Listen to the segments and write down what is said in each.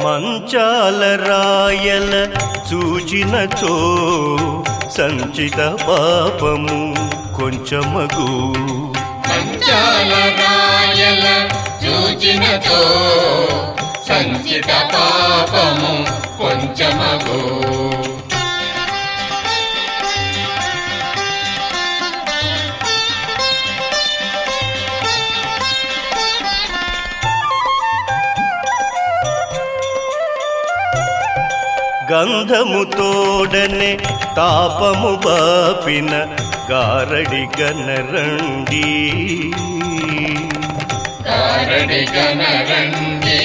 మంచాల రాయల చూచినచో సంచిత పాపము కొంచెమగు సంచాల రాయల చూచినతో సంచిత పాపము కొంచెమగు గంధము తోడనే తాపము బాపిన గారడి గనరండి కారడి గనరండి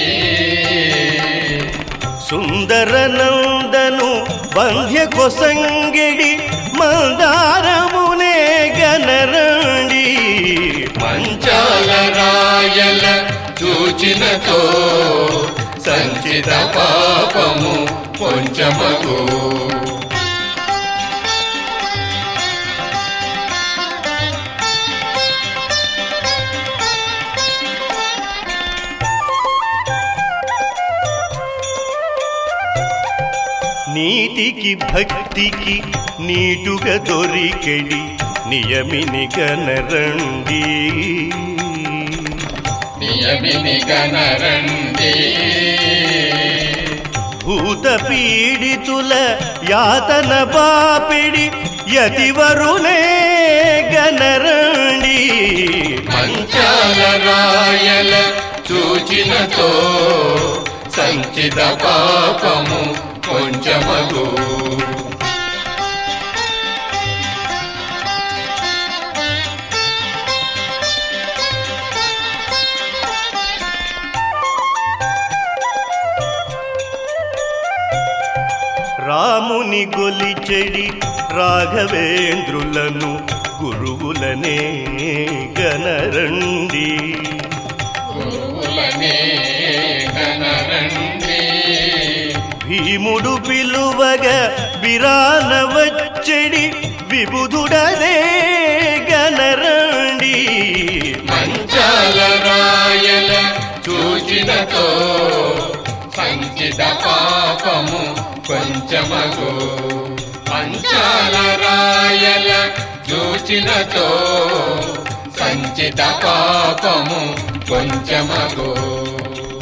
సుందర నందను బంధ్య కొసంగిడి మందారమునే గనరండి మంచాల రాయల చూచినతో సంచిత పాపము కొంచెమగు నీతికి భక్తికి నీటుగా దొరికెడి నియమిని గనరండి నియమిని గనరండి భూత పీడితుల యాతన బాపిడి యతివరునే గనరండి మంచాల రాయల చూచినతో సంచిత పాపము కొంచెమగు రాముని గొలిచెడి రాఘవేంద్రులను గురువులనే గనరండి గురువులనే గనరండి భీముడు పిలువగా బిరాన వచ్చెడి విబుధుడదే గనరండి మంచాల రాయల చూచినతో సంచిత పాపము కొంచెమగు మంచాల రాయల చూచినతో సంచిత పాపము కొంచెమగు